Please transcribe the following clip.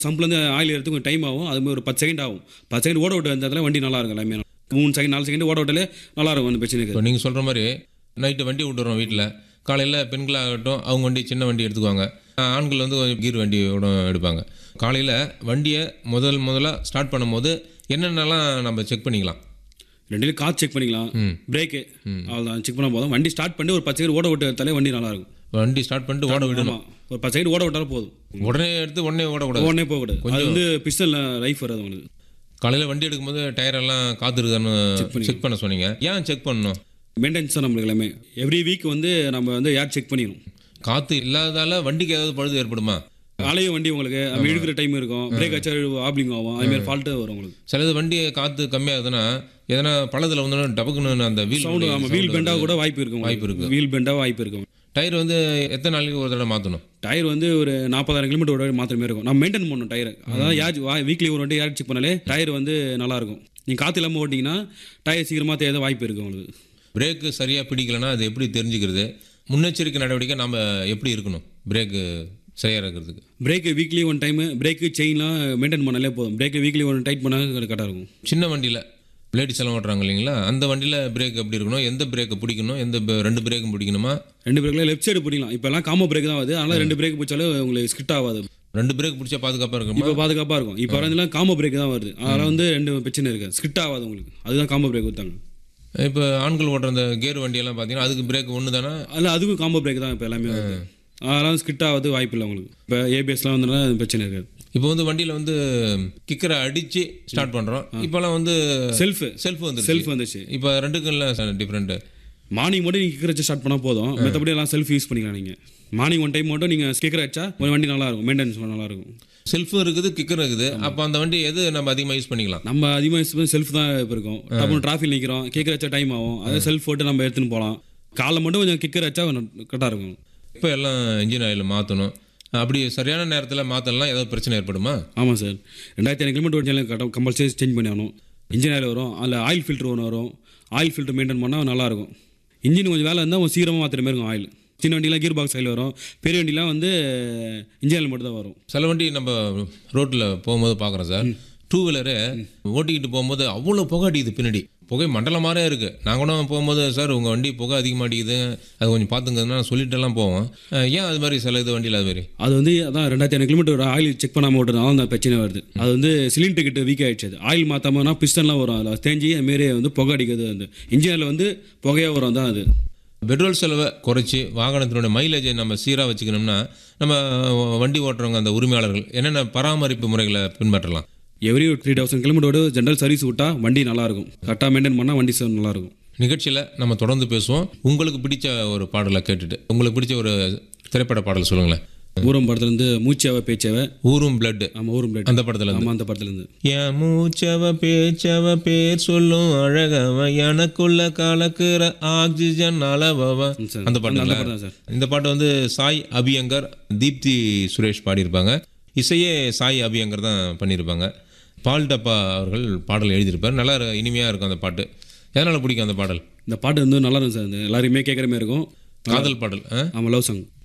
சம்பிலேருந்து oil எடுத்து கொஞ்சம் time ஆகும் அது மாதிரி ஒரு பத்து செகண்ட் ஆகும் பத்து செகண்ட் ஓட விட்டு வந்ததில் வண்டி நல்லா இருக்கும் எல்லாமே மூணு செகண்ட் நாலு செகண்ட் ஓட விட்டாலே நல்லா இருக்கும் அந்த பிரச்சனை இப்போ நீங்கள் சொல்கிற மாதிரி நைட்டு வண்டி விட்டுறோம் வீட்டில் காலையில் பெண்களாகட்டும் அவங்க வண்டி சின்ன வண்டி எடுத்துக்குவாங்க ஆண்கள் வந்து கொஞ்சம் கீர் வண்டி கூட எடுப்பாங்க காலையில் வண்டியை முதல் முதல்ல ஸ்டார்ட் பண்ணும்போது என்னென்னலாம் நம்ம செக் பண்ணிக்கலாம் ரெண்டுலேயும் காற்று செக் பண்ணிக்கலாம் ம். பிரேக்கு அவ்வளோதான் செக் பண்ண போதும் வண்டி ஸ்டார்ட் பண்ணி ஒரு பத்து செகண்ட் ஓட விட்டு எடுத்தாலே வண்டி நல்லா இருக்கும் வண்டி ஸ்டார்ட் பண்ணிட்டு ஓட விடணும் ஆமாம் ஒரு பத்து செகண்ட் ஓட விட்டாலும் போதும் உடனே எடுத்து உடனே ஓடக்கூடாது உடனே போகக்கூடாது அது வந்து பிஸ்டல் லைஃப் வராது உங்களுக்கு காலையில் வண்டி எடுக்கும்போது டயர் எல்லாம் காத்துருக்கான்னு செக் பண்ண சொன்னீங்க ஏன் செக் பண்ணணும் மெயின்டெனன்ஸ் தான் நம்மளுக்கு எல்லாமே எவ்ரி வீக் வந்து நம்ம வந்து ஏர் செக் பண்ணிடணும் காற்று இல்லாததால வண்டிக்கு ஏதாவது பழுது ஏற்படுமா அலைய வண்டி உங்களுக்கு நம்ம இழுக்கிற டைம் இருக்கும் பிரேக் வச்சா ஆப்ளிங் ஆகும் அது மாதிரி ஃபால்ட்டு வரும் உங்களுக்கு சிலது வண்டி காற்று கம்மியாகுதுன்னா எதனா பள்ளத்தில் வந்து டபக்குன்னு அந்த வீல் சவுண்டு ஆமாம் வீல் பெண்டாக கூட வாய்ப்பு இருக்கும் வாய்ப்பு இருக்கு. வீல் பெண்டாக வாய்ப்பு இருக்கும் டயர் வந்து எத்தனை நாளைக்கு ஒரு தடவை மாற்றணும் டயர் வந்து ஒரு நாற்பதாயிரம் கிலோமீட்டர் ஒரு மாத்திரமே இருக்கும் நம்ம மெயின்டைன் பண்ணணும் டயர் அதாவது யார் வீக்லி ஒரு வாட்டி ஏர் செக் பண்ணாலே டயர் வந்து நல்லா இருக்கும் நீங்கள் காற்று இல்லாமல் ஓட்டிங்கன்னா டயர் சீக்கிரமாக தேவை வாய்ப்பு இருக்குது உங்களுக்கு பிரேக்கு சரியாக பிடிக்கலனா அது எப்படி தெரிஞ்சுக்கிறது முன்னெச்சரிக்கை நடவடிக்கை நம்ம எப்படி இருக்கணும் பிரேக்கு சரியாக இருக்கிறதுக்கு brake weekly one time brake செயின்லாம் மெயின்டைன் பண்ணாலே போதும் பிரேக்கு வீக்லி ஒன் டைட் பண்ணால் கரெக்டாக இருக்கும் சின்ன வண்டியில் லேடிஸ் எல்லாம் ஓட்டுறாங்க இல்லைங்களா அந்த வண்டியில் பிரேக் எப்படி இருக்கணும் எந்த பிரேக்கை பிடிக்கணும் எந்த ப- ரெண்டு பிரேக்கும் பிடிக்கணுமா ரெண்டு பிரேக்கில் லெஃப்ட் சைடு பிடிக்கலாம் இப்போல்லாம் காமோ பிரேக் தான் வருது அதனால் ரெண்டு பிரேக் பிடிச்சாலும் உங்களுக்கு ஸ்கிட் ஆகாது ரெண்டு பிரேக் பிடிச்சா பாதுகாப்பாக இருக்குமா இப்போ பாதுகாப்பாக இருக்கும் இப்போ வரதுலாம் காம்போ பிரேக் தான் வருது அதனால் வந்து ரெண்டு பிரச்சனை இருக்குது ஸ்கிட் ஆகாது உங்களுக்கு அதுதான் காம்போ பிரேக் கொடுத்தாங்க இப்போ ஆண்கள் ஓட்டுற அந்த கேர் வண்டியெல்லாம் பார்த்தீங்கன்னா அதுக்கு பிரேக் ஒன்று தானே அதில் அதுக்கும் காம்போ பிரேக் தான் இப்போ எல்லாமே வருது அதெல்லாம் ஸ்கிட் ஆகாது வாய்ப்பு இல்லை உங்களுக்கு இப்போ ஏபிஎஸ்லாம் வந்ததுனால அது பிரச்சனை இருக்காது இப்போ வந்து வண்டியில் வந்து கிக்கரை அடித்து ஸ்டார்ட் பண்ணுறோம் இப்போலாம் வந்து செல்ஃபு செல்ஃப் வந்து செல்ஃப் வந்துச்சு இப்போ ரெண்டுக்கும் டிஃப்ரெண்ட்டு மார்னிங் மட்டும் நீங்கள் கிக்கர் வச்சு ஸ்டார்ட் பண்ணால் போதும் மற்றபடி எல்லாம் செல்ஃப் யூஸ் பண்ணிக்கலாம் நீங்கள் மார்னிங் ஒன் டைம் மட்டும் நீங்கள் கிக்கர் வச்சா ஒரு வண்டி நல்லா இருக்கும் மெயின்டெனன்ஸ் நல்லா இருக்கும் செல்ஃபும் இருக்குது கிக்கரும் இருக்குது அப்போ அந்த வண்டி எது நம்ம அதிகமாக யூஸ் பண்ணிக்கலாம் நம்ம அதிகமாக யூஸ் பண்ணி செல்ஃப் தான் இப்போ இருக்கும் டப்புனு டிராஃபிக் நிற்கிறோம் கிக்கர் வச்சா டைம் ஆகும் அதே செல்ஃப் போட்டு நம்ம எடுத்துன்னு போகலாம் காலைல மட்டும் கொஞ்சம் கிக்கர் வச்சா கரெக்டாக இருக்கும் இப்போ எல்லாம் இன்ஜின் ஆயில் மாற்றணும் அப்படி சரியான நேரத்தில் மாற்றலாம் ஏதாவது பிரச்சனை ஏற்படுமா ஆமாம் சார் ரெண்டாயிரத்தி ஐநூறு கிலோமீட்டர் ஓடிச்சாலும் கரெக்டாக கம்பல்சரி சேஞ்ச் பண்ணி ஆகணும் இன்ஜின் ஆயில் வரும் அதில் ஆயில் ஃபில்டர் ஒன்று வரும் ஆயில் ஃபில்டர் மெயின்டைன் பண்ணால் நல்லாயிருக்கும் இன்ஜின் கொஞ்சம் வேலை இருந்தால் கொஞ்சம் சீக்கிரமாக மாற்றுற மாதிரி இருக்கும் ஆயில் சின்ன வண்டிலாம் கீர் பாக்ஸ் ஆயில் வரும் பெரிய வண்டிலாம் வந்து இன்ஜின் ஆயில் மட்டும் தான் வரும் சில வண்டி நம்ம ரோட்டில் போகும்போது பார்க்குறோம் சார் டூ வீலரு ஓட்டிக்கிட்டு போகும்போது அவ்வளோ புகை அடிக்குது பின்னாடி புகை மண்டலமாரே இருக்குது நான் கூட போகும்போது சார் உங்கள் வண்டி புகை அதிகமாக அடிக்குது அது கொஞ்சம் பார்த்துங்கன்னா சொல்லிட்டுலாம் போவோம் அஹ் ஏன் அது மாதிரி சில இது வண்டியில் அது மாதிரி அது வந்து அதான் ரெண்டாயிரத்தி ஐநூறு கிலோமீட்டர் ஆயில் செக் பண்ணாமல் ஓட்டுறதுனால அந்த பிரச்சனை வருது அது வந்து சிலிண்டர் கிட்ட வீக் ஆயிடுச்சு அது ஆயில் மாற்றாமனா பிஸ்டன்லாம் வரும் அதில் தேஞ்சி அதுமாரி வந்து புகை அடிக்கிறது வந்து இன்ஜினில் வந்து புகையாக வரும் தான் அது பெட்ரோல் செலவை குறைச்சி வாகனத்தினுடைய மைலேஜை நம்ம சீராக வச்சுக்கணும்னா நம்ம வண்டி ஓட்டுறவங்க அந்த உரிமையாளர்கள் என்னென்ன பராமரிப்பு முறைகளை பின்பற்றலாம் எவ்ரி ஒரு த்ரீ தௌசண்ட் கிலோமீட்டரோட ஜென்ரல் சர்வீஸ் விட்டால் வண்டி நல்லாயிருக்கும் கரெக்டாக மெயின்டைன் பண்ணால் வண்டி ச- நல்லாயிருக்கும் நிகழ்ச்சியில் நம்ம தொடர்ந்து பேசுவோம் உங்களுக்கு பிடிச்ச ஒரு பாடலை கேட்டுட்டு உங்களுக்கு பிடிச்ச ஒரு திரைப்பட பாடல் சொல்லுங்களேன் ஊரம் படத்துலேருந்து மூச்சாவை பேச்சாவை ஊரும் பிளட் ஆமாம் ஊரும் பிளேட் அந்த படத்துல இருந்து ஆமாம் அந்த படத்துலேருந்து என் மூச்சவ பேச்சவ பேர் சொல்லும் அழகவ எனக்குள்ள கலக்குற ஆக்சிஜன் அளவவ சார். அந்த பாட்டு அந்த படம் தான் சார் இந்த பாட்டு வந்து சாய் அபியங்கர் தீப்தி சுரேஷ் பாடியிருப்பாங்க இசையே சாய் அபியங்கர் தான் பண்ணியிருப்பாங்க பால் டப்பா அவர்கள் பாடல் எழுதியிருப்பார் நல்லா இரு- இனிமையா இருக்கும் அந்த பாட்டு எதனால பிடிக்கும் அந்த பாடல் இந்த பாட்டு வந்து நல்லா இருக்கும் சார் இந்த எல்லாருமே கேட்குற மாதிரி இருக்கும் காதல் பாடல் ஆ? ஆமாம் லவ் சாங்